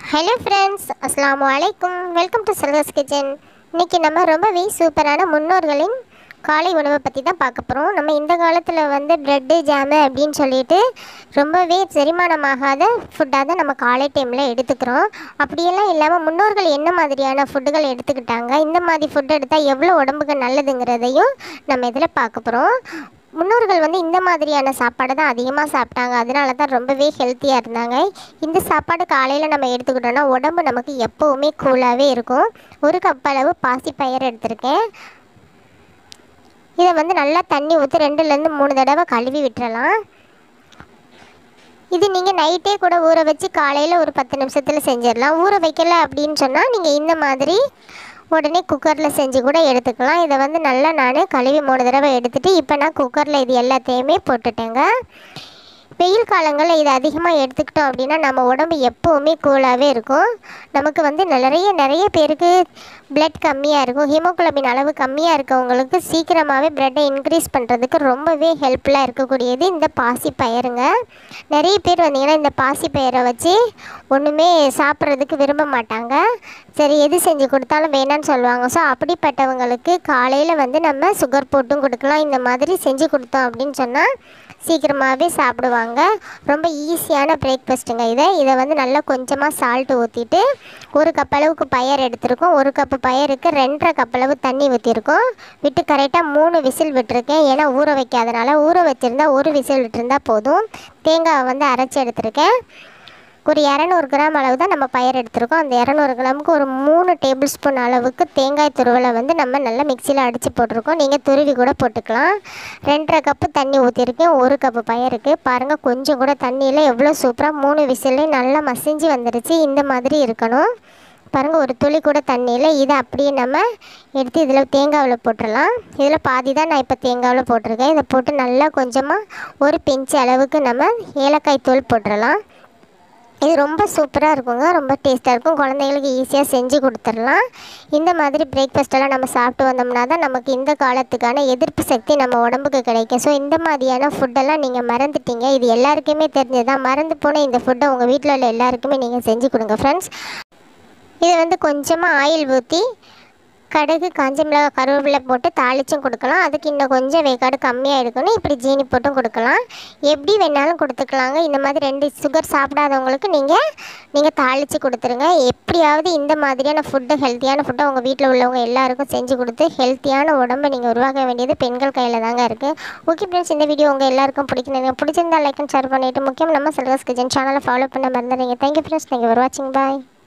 hello friends அஸ்ஸலாமு அலைக்கும் welcome to செல்வஸ் kitchen இன்னைக்கு நம்ம ரொம்பவே சூப்பரான முன்னோர்களின் காலை உணவை பற்றி தான் பார்க்க போகிறோம் நம்ம இந்த காலத்தில் வந்து ப்ரெட்டு ஜாமு அப்படின்னு சொல்லிட்டு ரொம்பவே செரிமானமாகாத ஃபுட்டாக தான் நம்ம காலை டைமில் எடுத்துக்கிறோம் அப்படியெல்லாம் இல்லாமல் முன்னோர்கள் என்ன மாதிரியான ஃபுட்டுகள் எடுத்துக்கிட்டாங்க இந்த மாதிரி ஃபுட் எடுத்தால் எவ்வளோ உடம்புக்கு நல்லதுங்கிறதையும் நம்ம இதில் பார்க்க போகிறோம் முன்னோர்கள் வந்து இந்த மாதிரியான சாப்பாடை தான் அதிகமாக சாப்பிட்டாங்க அதனால தான் ரொம்பவே ஹெல்த்தியாக இருந்தாங்க இந்த சாப்பாடு காலையில் நம்ம எடுத்துக்கிட்டோம்னா உடம்பு நமக்கு எப்போவுமே கூலாகவே இருக்கும் ஒரு கப் அளவு பாசிப்பயிறு எடுத்திருக்கேன் இதை வந்து நல்லா தண்ணி ஊற்றி ரெண்டுலேருந்து மூணு தடவை கழுவி விட்டுறலாம் இது நீங்கள் நைட்டே கூட ஊற வச்சு காலையில் ஒரு பத்து நிமிஷத்தில் செஞ்சிடலாம் ஊற வைக்கல அப்படின்னு சொன்னால் நீங்கள் இந்த மாதிரி உடனே குக்கரில் செஞ்சு கூட எடுத்துக்கலாம் இதை வந்து நல்லா நான் கழுவி மூணு தடவை எடுத்துகிட்டு இப்போ நான் குக்கரில் இது எல்லாத்தையுமே போட்டுட்டேங்க வெயில் காலங்களில் இது அதிகமாக எடுத்துக்கிட்டோம் அப்படின்னா நம்ம உடம்பு எப்போவுமே கூலாகவே இருக்கும் நமக்கு வந்து நிறைய நிறைய பேருக்கு பிளட் கம்மியாக இருக்கும் ஹீமோகுளோபின் அளவு கம்மியாக இருக்கவங்களுக்கு சீக்கிரமாகவே பிளட்டை இன்க்ரீஸ் பண்ணுறதுக்கு ரொம்பவே ஹெல்ப்ஃபுல்லாக இருக்கக்கூடியது இந்த பாசி பயிருங்க நிறைய பேர் வந்தீங்கன்னா இந்த பாசி பயிரை வச்சு ஒன்றுமே சாப்பிட்றதுக்கு விரும்ப மாட்டாங்க சரி எது செஞ்சு கொடுத்தாலும் வேணான்னு சொல்லுவாங்க ஸோ அப்படிப்பட்டவங்களுக்கு காலையில் வந்து நம்ம சுகர் போட்டும் கொடுக்கலாம் இந்த மாதிரி செஞ்சு கொடுத்தோம் அப்படின்னு சொன்னால் சீக்கிரமாகவே சாப்பிடுவாங்க ரொம்ப ஈஸியான பிரேக்ஃபாஸ்ட்டுங்க இதை இதை வந்து நல்லா கொஞ்சமாக சால்ட்டு ஊற்றிட்டு ஒரு கப் அளவுக்கு பயர் எடுத்திருக்கோம் ஒரு கப்பு பயருக்கு ரெண்டரை கப் அளவு தண்ணி ஊற்றிருக்கோம் விட்டு கரெக்டாக மூணு விசில் விட்டுருக்கேன் ஏன்னா ஊற வைக்காதனால ஊற வச்சுருந்தா ஒரு விசில் விட்டுருந்தா போதும் தேங்காவை வந்து அரைச்சி எடுத்திருக்கேன் ஒரு இரநூறு கிராம் அளவு தான் நம்ம பயிர் எடுத்திருக்கோம் அந்த இரநூறு கிராமுக்கு ஒரு மூணு டேபிள் ஸ்பூன் அளவுக்கு தேங்காய் துருவலை வந்து நம்ம நல்லா மிக்சியில் அடித்து போட்டிருக்கோம் நீங்கள் துருவி கூட போட்டுக்கலாம் ரெண்டரை கப்பு தண்ணி ஊற்றிருக்கேன் ஒரு கப்பு பயிருக்கு பாருங்கள் கொஞ்சம் கூட தண்ணியில் எவ்வளோ சூப்பராக மூணு விசில்லையும் நல்லா மசிஞ்சு வந்துருச்சு இந்த மாதிரி இருக்கணும் பாருங்கள் ஒரு துளி கூட தண்ணியில் இதை அப்படியே நம்ம எடுத்து இதில் தேங்காவில் போட்டுடலாம் இதில் பாதி தான் நான் இப்போ தேங்காவில் போட்டிருக்கேன் இதை போட்டு நல்லா கொஞ்சமாக ஒரு பிஞ்சு அளவுக்கு நம்ம ஏலக்காய் தூள் போட்டுடலாம் இது ரொம்ப சூப்பராக இருக்குங்க ரொம்ப டேஸ்ட்டாக இருக்கும் குழந்தைங்களுக்கு ஈஸியாக செஞ்சு கொடுத்துடலாம் இந்த மாதிரி பிரேக்ஃபாஸ்ட்டெல்லாம் நம்ம சாப்பிட்டு வந்தோம்னா தான் நமக்கு இந்த காலத்துக்கான எதிர்ப்பு சக்தி நம்ம உடம்புக்கு கிடைக்கும் ஸோ இந்த மாதிரியான ஃபுட்டெல்லாம் நீங்கள் மறந்துட்டீங்க இது எல்லாருக்குமே தெரிஞ்சதான் மறந்து போன இந்த ஃபுட்டை உங்கள் வீட்டில் உள்ள எல்லாருக்குமே நீங்கள் செஞ்சு கொடுங்க ஃப்ரெண்ட்ஸ் இதை வந்து கொஞ்சமாக ஆயில் ஊற்றி கடுகு காஞ்ச மிளகாய் கருவேப்பிலை போட்டு தாளிச்சும் கொடுக்கலாம் அதுக்கு இன்னும் கொஞ்சம் வேக்காடு கம்மியாக இருக்கணும் இப்படி ஜீனி போட்டும் கொடுக்கலாம் எப்படி வேணாலும் கொடுத்துக்கலாங்க இந்த மாதிரி ரெண்டு சுகர் சாப்பிடாதவங்களுக்கு நீங்கள் நீங்கள் தாளித்து கொடுத்துருங்க எப்படியாவது இந்த மாதிரியான ஃபுட்டு ஹெல்த்தியான ஃபுட்டை உங்கள் வீட்டில் உள்ளவங்க எல்லாருக்கும் செஞ்சு கொடுத்து ஹெல்த்தியான உடம்பை நீங்கள் உருவாக்க வேண்டியது பெண்கள் கையில் தாங்க இருக்குது ஓகே ஃப்ரெண்ட்ஸ் இந்த வீடியோ உங்கள் எல்லாருக்கும் பிடிக்கணும் பிடிச்சிருந்தா லைக் அண்ட் ஷேர் பண்ணிவிட்டு முக்கியம் நம்ம செல்வஸ் கிச்சன் சேனலை ஃபாலோ பண்ண மறந்துடுங்க தேங்க்யூ ஃப்ரெண்ட்ஸ் தேங்க்யூ ஃபார் வாட்சிங் பாய்